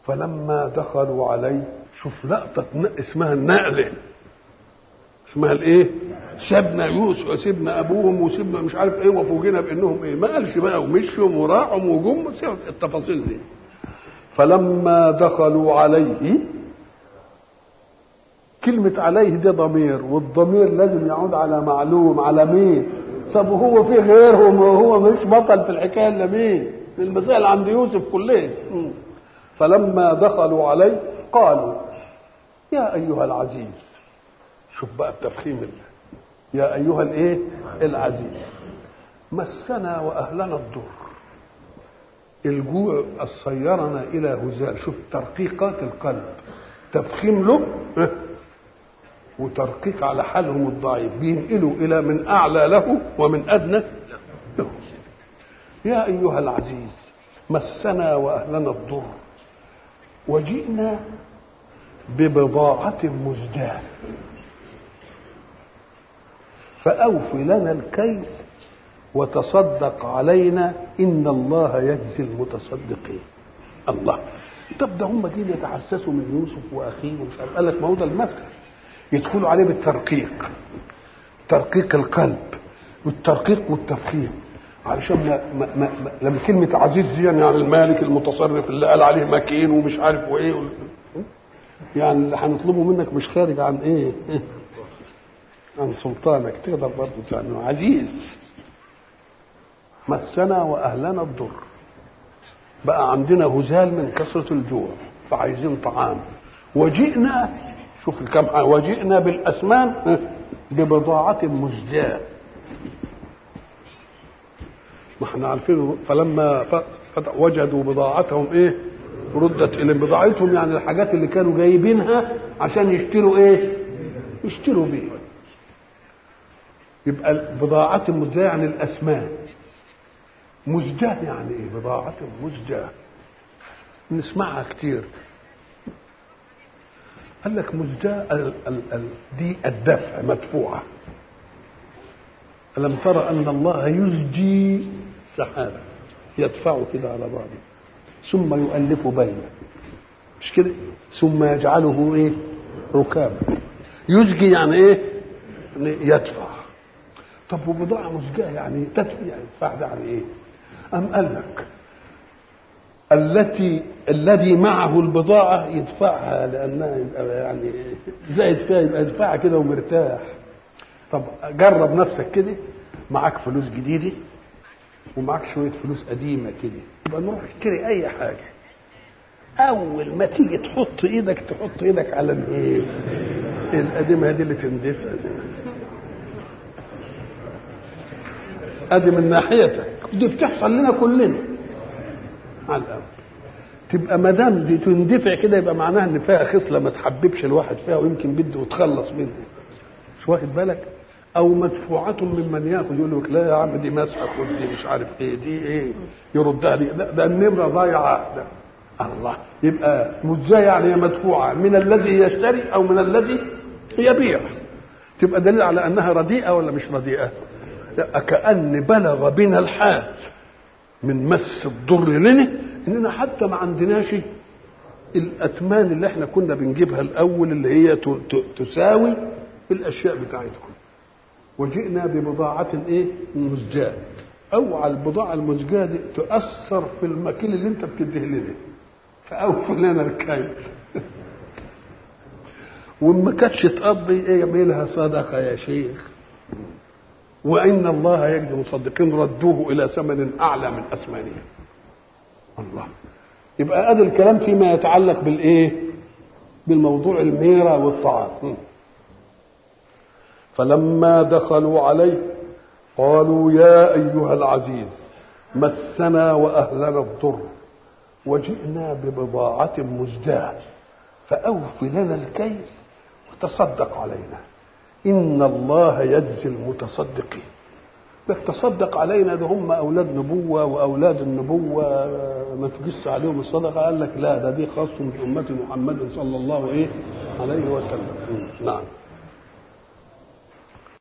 فلما دخلوا عليه شوف لقطة اسمها النقلة اسمها الايه؟ سيبنا يوسف وسيبنا ابوهم وسيبنا مش عارف ايه وفوجئنا بانهم ايه؟ ما قالش بقى ومشوا وراحوا وجم التفاصيل دي. فلما دخلوا عليه كلمة عليه دي ضمير والضمير لازم يعود على معلوم على مين؟ طب وهو في غيرهم وهو مش بطل في الحكايه الا مين؟ المسائل عند يوسف كلها فلما دخلوا عليه قالوا يا ايها العزيز شوف بقى التفخيم اللي. يا ايها الايه العزيز مسنا واهلنا الضر الجوع صيرنا الى هزال شوف ترقيقات القلب تفخيم له وترقيق على حالهم الضعيف بينقلوا الى من اعلى له ومن ادنى له يا ايها العزيز مسنا واهلنا الضر وجئنا ببضاعة مزجاة فأوف لنا الكيل وتصدق علينا إن الله يجزي المتصدقين الله طب ده هم جايين يتحسسوا من يوسف واخيه ومش عارف قال لك ما هو ده المثل يدخلوا عليه بالترقيق ترقيق القلب والترقيق والتفخيم علشان ما, ما, ما, ما لما كلمة عزيز دي يعني المالك المتصرف اللي قال عليه مكين ومش عارف وايه و... يعني اللي هنطلبه منك مش خارج عن ايه؟ عن سلطانك تقدر برضه تعمله عزيز مسنا واهلنا الضر بقى عندنا هزال من كثرة الجوع فعايزين طعام وجئنا شوف كم وجئنا بالأسمان ببضاعة مزجاة ما احنا عارفين فلما وجدوا بضاعتهم ايه ردت الى بضاعتهم يعني الحاجات اللي كانوا جايبينها عشان يشتروا ايه يشتروا بيه يبقى بضاعة مزجاة يعني الأسمان مزجاة يعني ايه بضاعة مزجاة نسمعها كتير قال لك مزجاة ال ال ال دي الدفع مدفوعة ألم ترى أن الله يزجي سحابة يدفعه كده على بعضه ثم يؤلف بينه مش كده ثم يجعله ايه ركابا يزجي يعني ايه يدفع طب وبضاعة مزجاة يعني تدفع يعني يدفع ده يعني ايه أم قال لك التي الذي معه البضاعة يدفعها لأنها يبقى يعني زائد فيها يبقى يدفعها كده ومرتاح طب جرب نفسك كده معاك فلوس جديدة ومعاك شوية فلوس قديمة كده يبقى نروح نشتري أي حاجة أول ما تيجي تحط إيدك تحط إيدك على الإيه؟ القديمة دي اللي تندفع ادي من ناحيتك دي بتحصل لنا كلنا على الأول تبقى ما دام دي تندفع كده يبقى معناها ان فيها خصله ما تحببش الواحد فيها ويمكن بده يتخلص منها مش واخد بالك او مدفوعة ممن ياخذ يقول لك لا يا عم دي مسحه خد دي مش عارف ايه دي ايه يردها لي لا ده النمره ضايعه ده الله يبقى مجزاه يعني هي مدفوعه من الذي يشتري او من الذي يبيع تبقى دليل على انها رديئه ولا مش رديئه لا كأن بلغ بنا الحال من مس الضر لنا اننا حتى ما عندناش الاتمان اللي احنا كنا بنجيبها الاول اللي هي تساوي الاشياء بتاعتكم وجئنا ببضاعة ايه مزجاة اوعى البضاعة المزجاة دي تؤثر في المكيل اللي انت بتديه لنا فاوفي لنا الكيل وما كانتش تقضي ايه يعملها صدقة يا شيخ وان الله يجزي المصدقين ردوه الى ثمن اعلى من اثمانهم الله يبقى ادي الكلام فيما يتعلق بالايه بالموضوع الميرة والطعام فلما دخلوا عليه قالوا يا ايها العزيز مسنا واهلنا الضر وجئنا ببضاعة مزجاة فأوف لنا الكيل وتصدق علينا إن الله يجزي المتصدقين لك تصدق علينا ده هم أولاد نبوة وأولاد النبوة ما تجس عليهم الصدقة قال لك لا ده دي خاص بأمة محمد صلى الله إيه عليه وسلم نعم